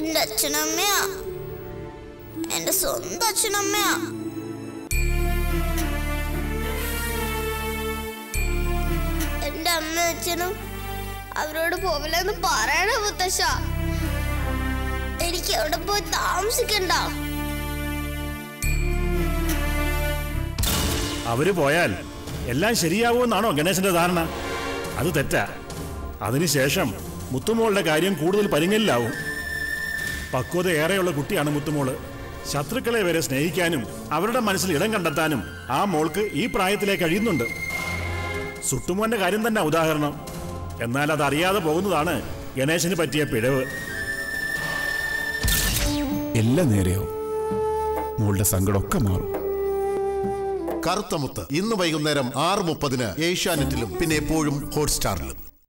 എന്റെ അച്ഛനമ്മയാ എന്റെ സ്വന്തം അച്ഛനമ്മയാ എന്റെ അമ്മ അച്ഛനും അവരോട് പോവില്ലെന്ന് പറയണ മുത്തശ്ശ എനിക്ക് അവിടെ പോയി താമസിക്കണ്ട അവര് പോയാൽ എല്ലാം ശരിയാവുമെന്നാണോ ഗണേശന്റെ ധാരണ അത് തെറ്റാ അതിനുശേഷം മുത്തുമോളുടെ കാര്യം കൂടുതൽ പരിങ്ങലിലാവും പക്വത ഏറെയുള്ള കുട്ടിയാണ് മുത്തുമോള് ശത്രുക്കളെ വരെ സ്നേഹിക്കാനും അവരുടെ മനസ്സിൽ ഇടം കണ്ടെത്താനും ആ മോൾക്ക് ഈ പ്രായത്തിലേ കഴിയുന്നുണ്ട് സുട്ടുമോന്റെ കാര്യം തന്നെ ഉദാഹരണം എന്നാൽ അതറിയാതെ പോകുന്നതാണ് ഗണേശന് പറ്റിയ പിഴവ് എല്ലാം നേരെയാവും മോളുടെ സങ്കടമൊക്കെ മാറും കറുത്തമുത്ത് ഇന്ന് വൈകുന്നേരം ആറ് മുപ്പതിന് ഏഷ്യാനെറ്റിലും പിന്നെ എപ്പോഴും ഹോട്ട്സ്റ്റാറിലും